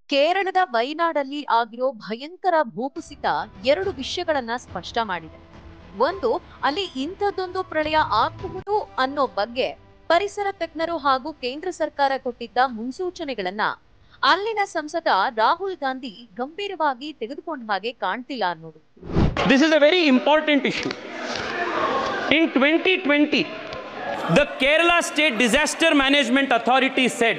ಕೇರಳದ ವೈನಾಡಲ್ಲಿ ಆಗಿರೋ ಭಯಂಕರ ಭೂಕುಸಿತ ಎರಡು ವಿಷಯಗಳನ್ನ ಸ್ಪಷ್ಟ ಮಾಡಿದೆ ಒಂದು ಅಲ್ಲಿ ಇಂಥದ್ದೊಂದು ಪ್ರಳಯ ಆಗಬಹುದು ಅನ್ನೋ ಬಗ್ಗೆ ಪರಿಸರ ತಜ್ಞರು ಹಾಗೂ ಕೇಂದ್ರ ಸರ್ಕಾರ ಕೊಟ್ಟಿದ್ದ ಮುನ್ಸೂಚನೆಗಳನ್ನ ಅಲ್ಲಿನ ಸಂಸದ ರಾಹುಲ್ ಗಾಂಧಿ ಗಂಭೀರವಾಗಿ ತೆಗೆದುಕೊಂಡ ಹಾಗೆ ಕಾಣ್ತಿಲ್ಲ ಅನ್ನೋದು This is a very important issue. In 2020, the Kerala State Disaster Management Authority said,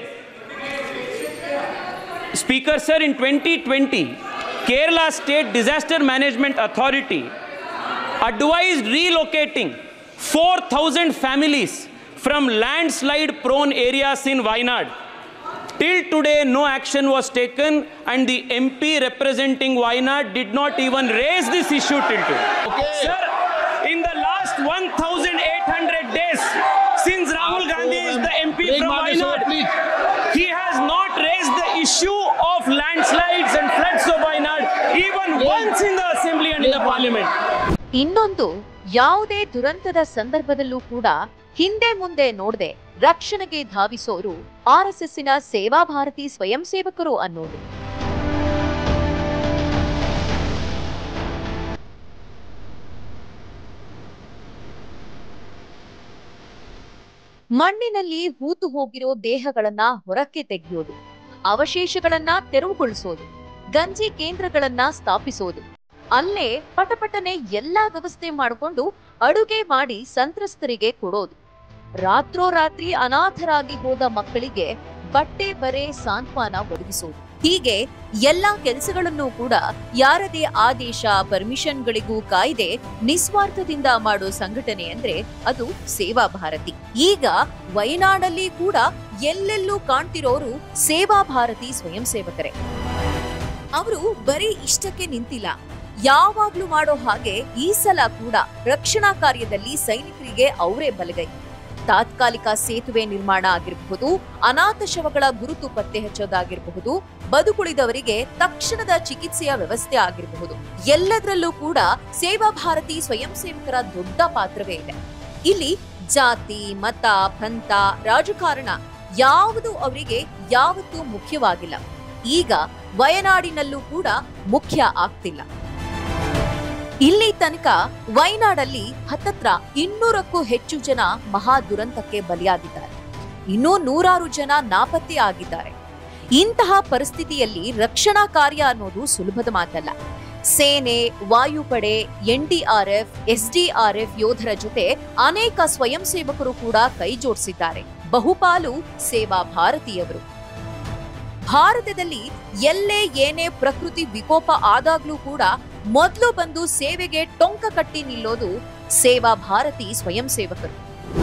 Speaker Sir, in 2020, Kerala State Disaster Management Authority advised relocating 4,000 families from landslide prone areas in Wayanad. Till today, no action was taken, and the MP representing Wayanad did not even raise this issue till today. Sir, in the last 1,800 days, since Rahul Gandhi is the MP Bring from Mani Sir, Wayanad, please. he has not raised the issue of landslides and floods of Wayanad even once in the assembly and in the parliament. ಇನ್ನೊಂದು ಯಾವುದೇ ದುರಂತದ ಸಂದರ್ಭದಲ್ಲೂ ಕೂಡ ಹಿಂದೆ ಮುಂದೆ ನೋಡದೆ ರಕ್ಷಣೆಗೆ ಧಾವಿಸೋರು R S ಎಸ್ಸಿನ ಸೇವಾ ಭಾರತಿ ಸ್ವಯಂ ಸೇವಕರು ಅನ್ನೋದು ಮಣ್ಣಿನಲ್ಲಿ ಹೂತು ಹೋಗಿರೋ ದೇಹಗಳನ್ನ ಹೊರಕ್ಕೆ ತೆಗೆಯೋದು ಅವಶೇಷಗಳನ್ನ ತೆರವುಗೊಳಿಸೋದು ಗಂಜಿ ಕೇಂದ್ರಗಳನ್ನ ಸ್ಥಾಪಿಸೋದು ಅಲ್ಲೇ ಪಟಪಟನೆ ಎಲ್ಲಾ ವ್ಯವಸ್ಥೆ ಮಾಡಿಕೊಂಡು ಅಡುಗೆ ಮಾಡಿ ಸಂತ್ರಸ್ತರಿಗೆ ಕೊಡೋದು ರಾತ್ರೋರಾತ್ರಿ ಅನಾಥರಾಗಿ ಹೋದ ಮಕ್ಕಳಿಗೆ ಬಟ್ಟೆ ಬರೆ ಸಾಂತ್ವನ ಒದಗಿಸೋದು ಹೀಗೆ ಎಲ್ಲಾ ಕೆಲಸಗಳನ್ನು ಕೂಡ ಯಾರದೇ ಆದೇಶ ಪರ್ಮಿಷನ್ಗಳಿಗೂ ಕಾಯ್ದೆ ನಿಸ್ವಾರ್ಥದಿಂದ ಮಾಡೋ ಸಂಘಟನೆ ಅಂದ್ರೆ ಅದು ಸೇವಾ ಭಾರತಿ ಈಗ ವಯನಾಡಲ್ಲಿ ಕೂಡ ಎಲ್ಲೆಲ್ಲೂ ಕಾಣ್ತಿರೋರು ಸೇವಾ ಭಾರತಿ ಸ್ವಯಂ ಸೇವಕರೇ ಅವರು ಬರೀ ಇಷ್ಟಕ್ಕೆ ನಿಂತಿಲ್ಲ ಯಾವಾಗ್ಲೂ ಮಾಡೋ ಹಾಗೆ ಈ ಸಲ ಕೂಡ ರಕ್ಷಣಾ ಕಾರ್ಯದಲ್ಲಿ ಸೈನಿಕರಿಗೆ ಅವರೇ ಬಲಗೈ ತಾತ್ಕಾಲಿಕ ಸೇತುವೆ ನಿರ್ಮಾಣ ಆಗಿರಬಹುದು ಅನಾಥ ಶವಗಳ ಗುರುತು ಪತ್ತೆ ಹಚ್ಚೋದಾಗಿರಬಹುದು ಬದುಕುಳಿದವರಿಗೆ ತಕ್ಷಣದ ಚಿಕಿತ್ಸೆಯ ವ್ಯವಸ್ಥೆ ಆಗಿರಬಹುದು ಎಲ್ಲದರಲ್ಲೂ ಕೂಡ ಸೇವಾ ಭಾರತಿ ಸ್ವಯಂ ಸೇವಕರ ದೊಡ್ಡ ಪಾತ್ರವೇ ಇದೆ ಇಲ್ಲಿ ಜಾತಿ ಮತ ಪಂಥ ರಾಜಕಾರಣ ಯಾವುದು ಅವರಿಗೆ ಯಾವತ್ತೂ ಮುಖ್ಯವಾಗಿಲ್ಲ ಈಗ ವಯನಾಡಿನಲ್ಲೂ ಕೂಡ ಮುಖ್ಯ ಆಗ್ತಿಲ್ಲ ಇಲ್ಲಿ ತನಕ ವಯನಾಡಲ್ಲಿ ಹತ್ತತ್ರ ಇನ್ನೂರಕ್ಕೂ ಹೆಚ್ಚು ಜನ ಮಹಾ ದುರಂತಕ್ಕೆ ಬಲಿಯಾಗಿದ್ದಾರೆ ಇನ್ನೂ ನೂರಾರು ಜನ ನಾಪತ್ತೆ ಆಗಿದ್ದಾರೆ ಇಂತಹ ಪರಿಸ್ಥಿತಿಯಲ್ಲಿ ರಕ್ಷಣಾ ಕಾರ್ಯ ಅನ್ನೋದು ಸುಲಭದ ಮಾತಲ್ಲ ಸೇನೆ ವಾಯುಪಡೆ ಎನ್ಡಿಆರ್ಎಫ್ ಎಸ್ಡಿಆರ್ಎಫ್ ಯೋಧರ ಜೊತೆ ಅನೇಕ ಸ್ವಯಂ ಸೇವಕರು ಕೂಡ ಕೈ ಜೋಡಿಸಿದ್ದಾರೆ ಬಹುಪಾಲು ಸೇವಾ ಭಾರತೀಯವರು ಭಾರತದಲ್ಲಿ ಎಲ್ಲೇ ಏನೇ ಪ್ರಕೃತಿ ವಿಕೋಪ ಆದಾಗ್ಲೂ ಕೂಡ ಮೊದಲು ಬಂದು ಸೇವೆಗೆ ಟೊಂಕ ಕಟ್ಟಿ ನಿಲ್ಲೋದು ಸೇವಾ ಭಾರತಿ ಸ್ವಯಂ ಸೇವಕರು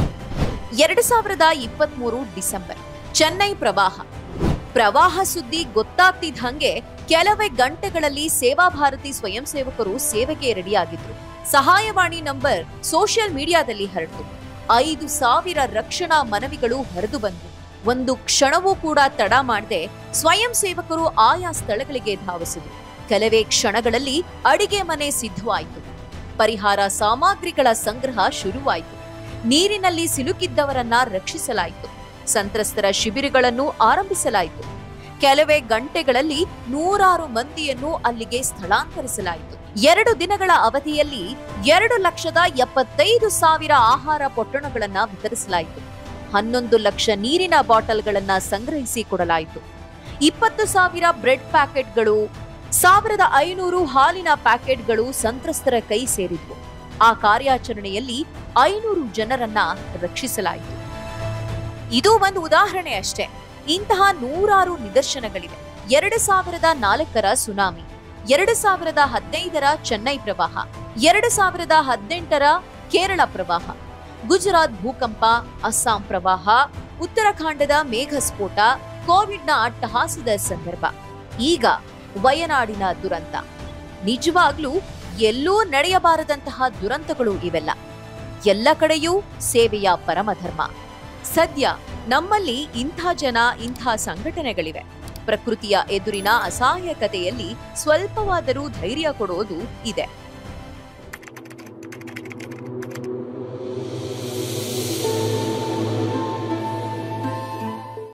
ಎರಡು ಸಾವಿರದ ಇಪ್ಪತ್ಮೂರು ಡಿಸೆಂಬರ್ ಚೆನ್ನೈ ಪ್ರವಾಹ ಪ್ರವಾಹ ಸುದ್ದಿ ಗೊತ್ತಾಗ್ತಿದ್ದ ಹಂಗೆ ಕೆಲವೇ ಗಂಟೆಗಳಲ್ಲಿ ಸೇವಾ ಭಾರತಿ ಸ್ವಯಂ ಸೇವಕರು ಸೇವೆಗೆ ರೆಡಿಯಾಗಿದ್ರು ಸಹಾಯವಾಣಿ ನಂಬರ್ ಸೋಷಿಯಲ್ ಮೀಡಿಯಾದಲ್ಲಿ ಹರಡಿತು ಐದು ಸಾವಿರ ರಕ್ಷಣಾ ಮನವಿಗಳು ಹರಿದು ಬಂದವು ಒಂದು ಕ್ಷಣವೂ ಕೂಡ ತಡ ಮಾಡದೆ ಸ್ವಯಂ ಸೇವಕರು ಆಯಾ ಸ್ಥಳಗಳಿಗೆ ಧಾವಿಸಿದರು ಕೆಲವೇ ಕ್ಷಣಗಳಲ್ಲಿ ಅಡಿಗೆ ಮನೆ ಸಿದ್ಧವಾಯಿತು ಪರಿಹಾರ ಸಾಮಗ್ರಿಗಳ ಸಂಗ್ರಹ ಶುರುವಾಯಿತು ನೀರಿನಲ್ಲಿ ಸಿಲುಕಿದ್ದವರನ್ನ ರಕ್ಷಿಸಲಾಯಿತು ಸಂತ್ರಸ್ತರ ಶಿಬಿರಗಳನ್ನು ಆರಂಭಿಸಲಾಯಿತು ಕೆಲವೇ ಗಂಟೆಗಳಲ್ಲಿ ನೂರಾರು ಮಂದಿಯನ್ನು ಅಲ್ಲಿಗೆ ಸ್ಥಳಾಂತರಿಸಲಾಯಿತು ಎರಡು ದಿನಗಳ ಅವಧಿಯಲ್ಲಿ ಎರಡು ಲಕ್ಷದ ಎಪ್ಪತ್ತೈದು ಸಾವಿರ ಆಹಾರ ಪೊಟ್ಟಣಗಳನ್ನ ವಿತರಿಸಲಾಯಿತು ಹನ್ನೊಂದು ಲಕ್ಷ ನೀರಿನ ಬಾಟಲ್ಗಳನ್ನ ಸಂಗ್ರಹಿಸಿ ಕೊಡಲಾಯಿತು ಇಪ್ಪತ್ತು ಸಾವಿರ ಬ್ರೆಡ್ ಪ್ಯಾಕೆಟ್ಗಳು ಸಾವಿರದ ಐನೂರು ಹಾಲಿನ ಪ್ಯಾಕೆಟ್ಗಳು ಸಂತ್ರಸ್ತರ ಕೈ ಸೇರಿದ್ವು ಆ ಕಾರ್ಯಾಚರಣೆಯಲ್ಲಿ ಐನೂರು ಜನರನ್ನ ರಕ್ಷಿಸಲಾಯಿತು ಇದು ಒಂದು ಉದಾಹರಣೆ ಅಷ್ಟೇ ಇಂತಹ ನೂರಾರು ನಿದರ್ಶನಗಳಿವೆ ಎರಡು ಸಾವಿರದ ನಾಲ್ಕರ ಸುನಾಮಿ ಎರಡು ಸಾವಿರದ ಹದಿನೈದರ ಚೆನ್ನೈ ಪ್ರವಾಹ ಎರಡು ಸಾವಿರದ ಹದಿನೆಂಟರ ಕೇರಳ ಪ್ರವಾಹ ಗುಜರಾತ್ ಭೂಕಂಪ ಅಸ್ಸಾಂ ಪ್ರವಾಹ ಉತ್ತರಾಖಂಡದ ಮೇಘಸ್ಫೋಟ ಕೋವಿಡ್ನ ಅಟ್ಟಹಾಸದ ಸಂದರ್ಭ ಈಗ ವಯನಾಡಿನ ದುರಂತ ನಿಜವಾಗ್ಲೂ ಎಲ್ಲೂ ನಡೆಯಬಾರದಂತಹ ದುರಂತಗಳು ಇವೆಲ್ಲ ಎಲ್ಲ ಕಡೆಯೂ ಸೇವೆಯ ಪರಮಧರ್ಮ ಸದ್ಯ ನಮ್ಮಲ್ಲಿ ಇಂಥ ಜನ ಇಂಥ ಸಂಘಟನೆಗಳಿವೆ ಪ್ರಕೃತಿಯ ಎದುರಿನ ಅಸಹಾಯಕತೆಯಲ್ಲಿ ಸ್ವಲ್ಪವಾದರೂ ಧೈರ್ಯ ಕೊಡೋದು ಇದೆ